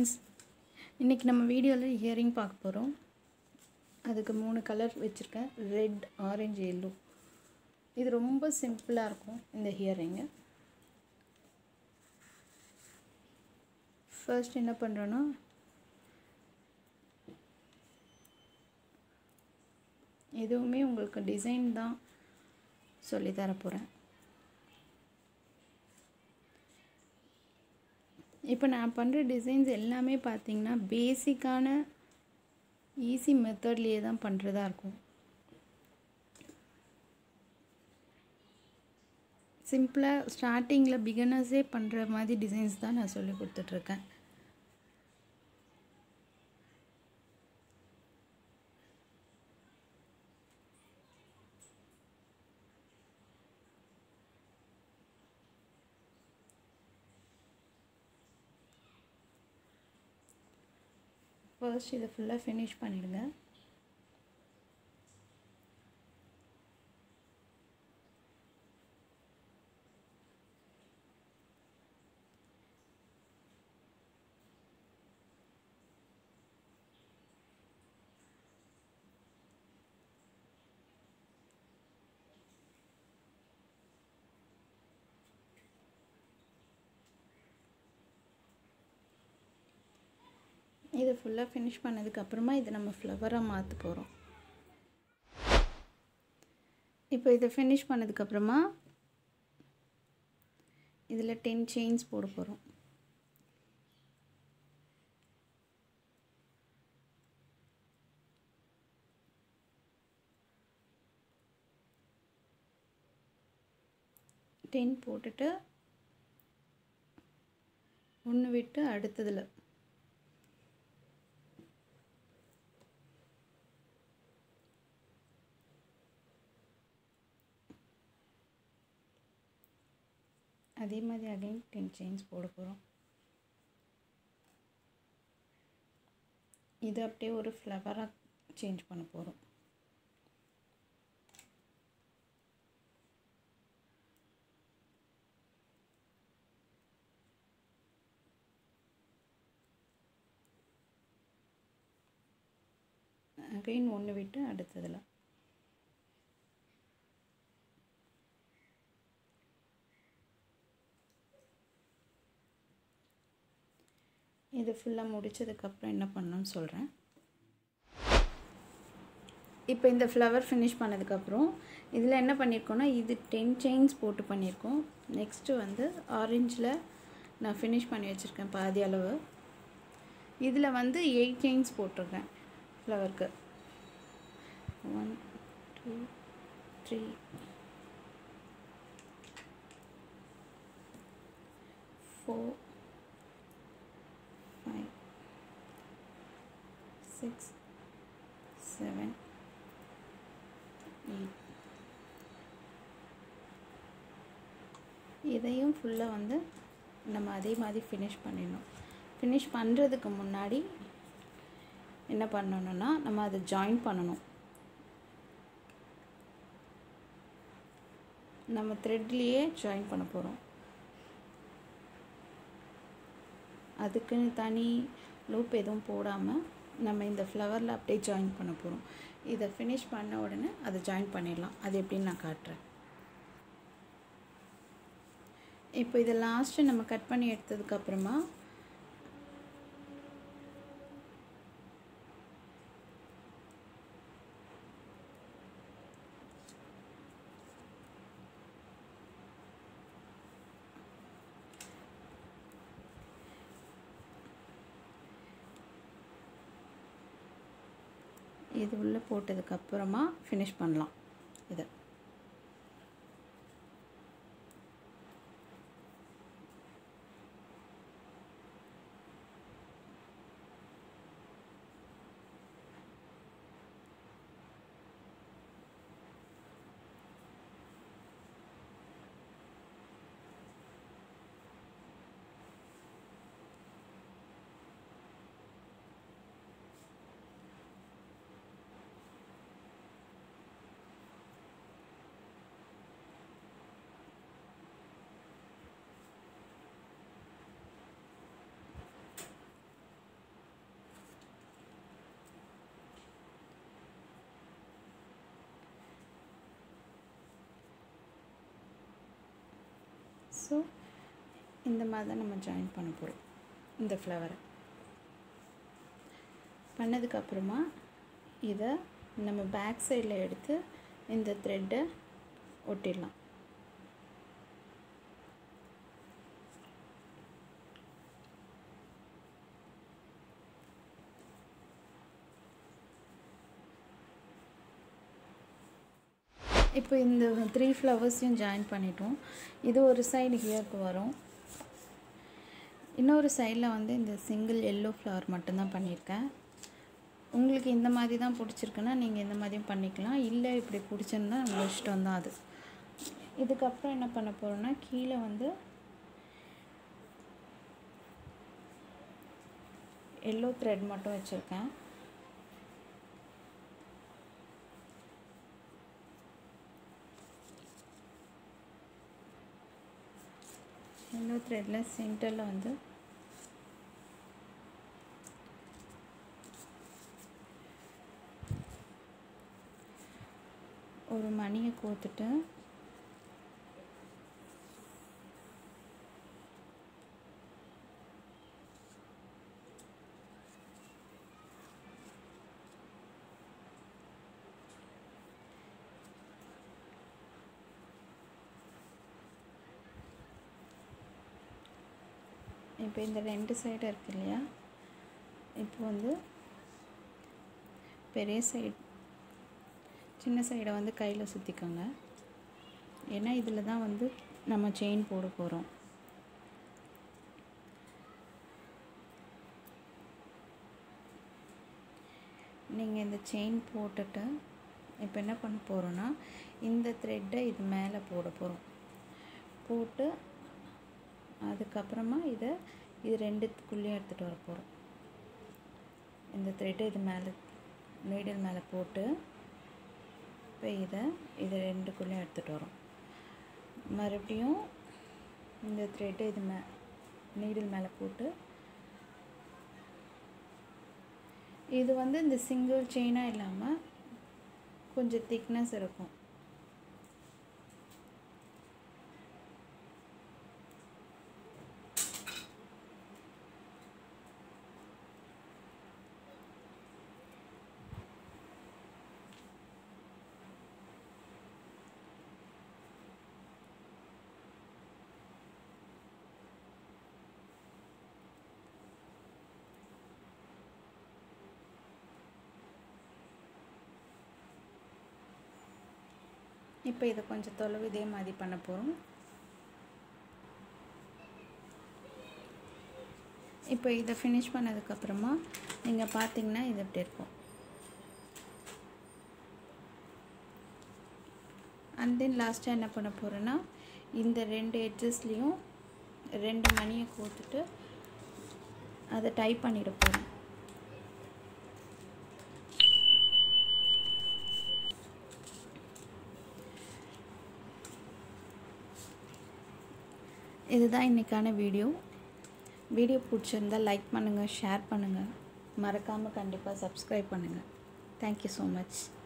Friends இன்றைக்கி நம்ம வீடியோவில் ஹியரிங் பார்க்க போகிறோம் அதுக்கு மூணு கலர் வச்சுருக்கேன் ரெட் ஆரஞ்சு எல்லோ இது ரொம்ப சிம்பிளாக இருக்கும் இந்த ஹியரிங்கு ஃபர்ஸ்ட் என்ன பண்ணுறோன்னா எதுவுமே உங்களுக்கு டிசைன் தான் சொல்லி தர போகிறேன் இப்போ நான் பண்ணுற டிசைன்ஸ் எல்லாமே பார்த்தீங்கன்னா பேசிக்கான ஈஸி மெத்தட்லேயே தான் பண்ணுறதா இருக்கும் சிம்பிளாக ஸ்டார்டிங்கில் பிகினர்ஸே பண்ணுற மாதிரி டிசைன்ஸ் தான் நான் சொல்லி கொடுத்துட்ருக்கேன் ஃபர்ஸ்ட் இதை ஃபுல்லாக ஃபினிஷ் பண்ணிவிடுங்க இதை ஃபுல்லாக ஃபினிஷ் பண்ணதுக்கப்புறமா இதை நம்ம ஃப்ளவராக மாற்ற போகிறோம் இப்போ இதை ஃபினிஷ் பண்ணதுக்கப்புறமா இதில் டென் செயின்ஸ் போட போகிறோம் டென் போட்டுட்டு ஒன்று விட்டு அடுத்ததில் அதே மாதிரி அகைன் டென் செயின்ஸ் போட போகிறோம் இது அப்படியே ஒரு ஃப்ளவராக சேஞ்ச் பண்ண போகிறோம் அகைன் ஒன்று விட்டு அடுத்ததில் இது ஃபுல்லாக முடித்ததுக்கப்புறம் என்ன பண்ணணும்னு சொல்கிறேன் இப்போ இந்த ஃப்ளவர் ஃபினிஷ் பண்ணதுக்கப்புறம் இதில் என்ன பண்ணியிருக்கோன்னா இது டென் செயின்ஸ் போட்டு பண்ணியிருக்கோம் நெக்ஸ்ட்டு வந்து ஆரஞ்சில் நான் ஃபினிஷ் பண்ணி வச்சுருக்கேன் பாதி அளவு இதில் வந்து எயிட் செயின்ஸ் போட்டிருக்கேன் ஃப்ளவருக்கு one two three four five, six, seven, eight. இதையும் ஃபுல்லாக வந்து நம்ம அதே மாதிரி ஃபினிஷ் பண்ணிடணும் ஃபினிஷ் பண்ணுறதுக்கு முன்னாடி என்ன பண்ணணும்னா நம்ம அதை ஜாயின் பண்ணணும் நம்ம த்ரெட்லேயே ஜாயின் பண்ண போகிறோம் அதுக்குன்னு தனி லூப் எதுவும் போடாமல் நம்ம இந்த ஃப்ளவரில் அப்படியே ஜாயின் பண்ண போகிறோம் இதை ஃபினிஷ் பண்ண உடனே அதை ஜாயின் பண்ணிடலாம் அது எப்படின்னு நான் காட்டுறேன் இப்போ இதை லாஸ்ட்டு நம்ம கட் பண்ணி எடுத்ததுக்கப்புறமா இது உள்ளே போட்டதுக்கப்புறமா ஃபினிஷ் பண்ணலாம் இதை ஸோ இந்த மாதிரி தான் நம்ம ஜாயின் பண்ண போகிறோம் இந்த ஃப்ளவரை பண்ணதுக்கப்புறமா இதை நம்ம பேக் சைடில் எடுத்து இந்த த்ரெட்டை ஒட்டிடலாம் இப்போ இந்த த்ரீ ஃப்ளவர்ஸையும் ஜாயின் பண்ணிட்டோம் இது ஒரு சைடு ஹியருக்கு வரும் இன்னொரு சைடில் வந்து இந்த சிங்கிள் எல்லோ ஃப்ளவர் மட்டும்தான் பண்ணியிருக்கேன் உங்களுக்கு இந்த மாதிரி தான் பிடிச்சிருக்குன்னா நீங்கள் இந்த மாதிரியும் பண்ணிக்கலாம் இல்லை இப்படி பிடிச்சிருந்தா உங்கள் இஷ்டம் தான் அது இதுக்கப்புறம் என்ன பண்ண போகிறோன்னா கீழே வந்து எல்லோ த்ரெட் மட்டும் வச்சுருக்கேன் எல்லோ த்ரெட்டில் சென்டரில் வந்து ஒரு மணியை கோத்துட்டு இப்போ இந்த ரெண்டு சைடு இருக்கு இல்லையா இப்போ வந்து பெரிய சைடு சின்ன சைடை வந்து கையில் சுற்றிக்கோங்க ஏன்னா இதில் தான் வந்து நம்ம செயின் போட போகிறோம் நீங்கள் இந்த செயின் போட்டுட்டு இப்போ என்ன பண்ண போகிறோன்னா இந்த த்ரெட்டை இது மேலே போட போகிறோம் போட்டு அதுக்கப்புறமா இதை இது ரெண்டுத்துக்குள்ளேயும் எடுத்துகிட்டு வர போகிறோம் இந்த த்ரெட்டை இது மேலே நீடில் மேலே போட்டு இப்போ இதை இது ரெண்டுக்குள்ளேயும் எடுத்துகிட்டு வரோம் மறுபடியும் இந்த த்ரெட்டை இது மே நீடில் மேலே போட்டு இது வந்து இந்த சிங்கிள் செயினாக இல்லாமல் கொஞ்சம் திக்னஸ் இருக்கும் இப்போ இதை கொஞ்சம் தொலைவு இதே மாதிரி பண்ண போகிறோம் இப்போ இதை ஃபினிஷ் பண்ணதுக்கப்புறமா நீங்கள் பார்த்தீங்கன்னா இது இப்படி இருக்கும் அண்ட் தென் லாஸ்ட்டாக என்ன பண்ண போகிறேன்னா இந்த ரெண்டு எட்ஜஸ்லேயும் ரெண்டு மணியை கோத்துட்டு அதை டைப் பண்ணிட போகிறேன் இதுதான் இன்றைக்கான வீடியோ வீடியோ பிடிச்சிருந்தா லைக் பண்ணுங்கள் ஷேர் பண்ணுங்கள் மறக்காமல் கண்டிப்பாக சப்ஸ்கிரைப் பண்ணுங்கள் தேங்க்யூ ஸோ மச்